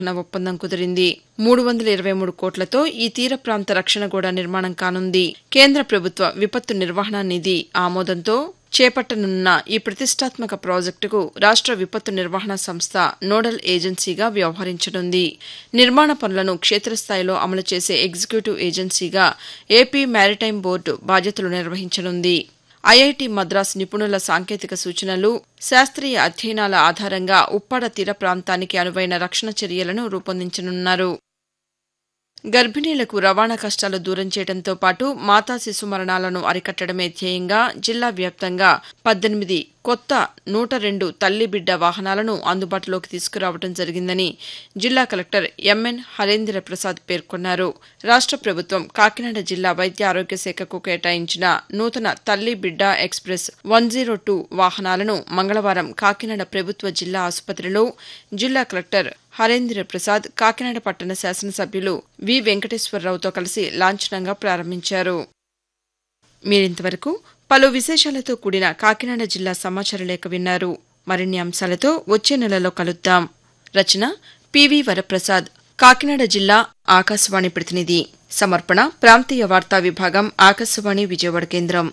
న ఒప్పందం కుదిరింది మూడు వందల ఇరవై మూడు కోట్లతో ఈ తీర ప్రాంత రక్షణ గోడ నిర్మాణం కానుంది కేంద్ర ప్రభుత్వ విపత్తు నిర్వహణ నిధి ఆమోదంతో చేపట్టనున్న ఈ ప్రతిష్టాత్మక ప్రాజెక్టుకు రాష్ట్ర విపత్తు నిర్వహణ సంస్థ నోడల్ ఏజెన్సీగా వ్యవహరించనుంది నిర్మాణ పనులను క్షేత్రస్థాయిలో అమలు చేసే ఎగ్జిక్యూటివ్ ఏజెన్సీగా ఏపీ మారిటైమ్ బోర్డు బాధ్యతలు నిర్వహించనుంది ఐఐటి మద్రాస్ నిపుణుల సాంకేతిక సూచనలు శాస్త్రీయ అధ్యయనాల ఆధారంగా ఉప్పాడ తీర ప్రాంతానికి అనువైన రక్షణ చర్యలను రూపొందించనున్నారు గర్భిణీలకు రవాణా కష్టాలు దూరం చేయడంతో పాటు మాతా శిశు మరణాలను అరికట్టడమే ధ్యేయంగా జిల్లా వ్యాప్తంగా పద్దెనిమిది కొత్త నూట రెండు తల్లి బిడ్డ వాహనాలను అందుబాటులోకి తీసుకురావడం జరిగిందని జిల్లా కలెక్టర్ ఎంఎన్ హరేంద్ర ప్రసాద్ పేర్కొన్నారు రాష్ట్ర ప్రభుత్వం కాకినాడ జిల్లా వైద్య ఆరోగ్య శాఖకు కేటాయించిన నూతన తల్లి బిడ్డ ఎక్స్ప్రెస్ వన్ జీరో టూ వాహనాలను మంగళవారం కాకినాడ ప్రభుత్వ జిల్లా ఆసుపత్రిలో జిల్లా కలెక్టర్ హరేంద్ర ప్రసాద్ కాకినాడ పట్టణ శాసనసభ్యులు వి వెంకటేశ్వరరావుతో కలిసి లాంఛనంగా ప్రారంభించారు మీరింతవరకు పలు విశేషాలతో కూడిన కాకినాడ జిల్లా సమాచార లేఖ విన్నారు మరిన్ని అంశాలతో వచ్చే నెలలో కలుద్దాం రచన పివి వరప్రసాద్ కాకినాడ జిల్లా ఆకాశవాణి ప్రతినిధి సమర్పణ ప్రాంతీయ వార్తా విభాగం ఆకాశవాణి విజయవాడ కేంద్రం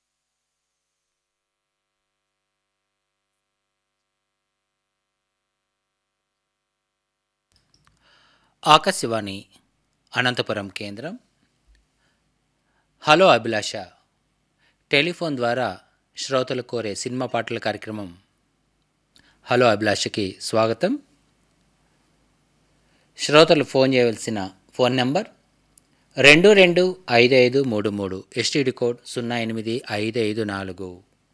ఆకాశవాణి అనంతపురం కేంద్రం హలో అభిలాష టెలిఫోన్ ద్వారా శ్రోతలు కోరే సినిమా పాటల కార్యక్రమం హలో అభిలాషకి స్వాగతం శ్రోతలు ఫోన్ చేయవలసిన ఫోన్ నెంబర్ రెండు రెండు ఐదు ఐదు మూడు మూడు ఎస్టీడీ కోడ్ సున్నా ఎనిమిది ఐదు ఐదు నాలుగు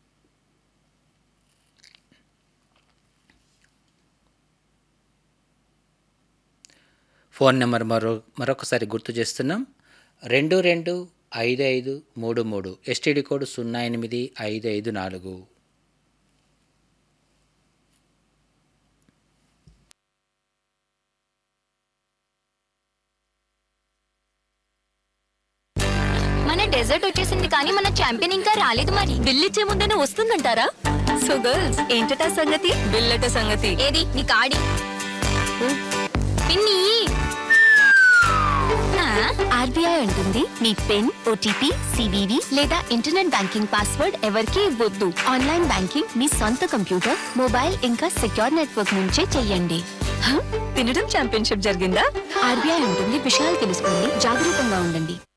ఫోన్ నెంబర్ మరో మరొకసారి గుర్తు చేస్తున్నాం రెండు రెండు ఐదు ఐదు మూడు మూడు ఎస్టీడీ కోడ్ సున్నా ఎనిమిది ఐదు ఐదు నాలుగు మన డెజర్ట్ వచ్చేసింది కానీ మన ఛాంపియన్ ఇంకా రాలేదు మరి బిల్ ఇచ్చే ముందేనే వస్తుందంటారా సో గర్ల్స్ ఏంటటా సంగతి బిల్లట సంగతి ఏది నీ కాడి పిన్ని ఆర్బీఐ అంటుంది మీ పిన్ ఓటీపీ సివివి లేదా ఇంటర్నెట్ బ్యాంకింగ్ పాస్వర్డ్ ఎవరికీ ఇవ్వద్దు ఆన్లైన్ బ్యాంకింగ్ మీ సొంత కంప్యూటర్ మొబైల్ ఇంకా సెక్యూర్ నెట్వర్క్ నుంచే చెయ్యండి తినడం ఛాంపియన్షిప్ జరిగిందా ఆర్బీఐ ఉంటుంది విషయాలు తెలుసుకోండి జాగరూకంగా ఉండండి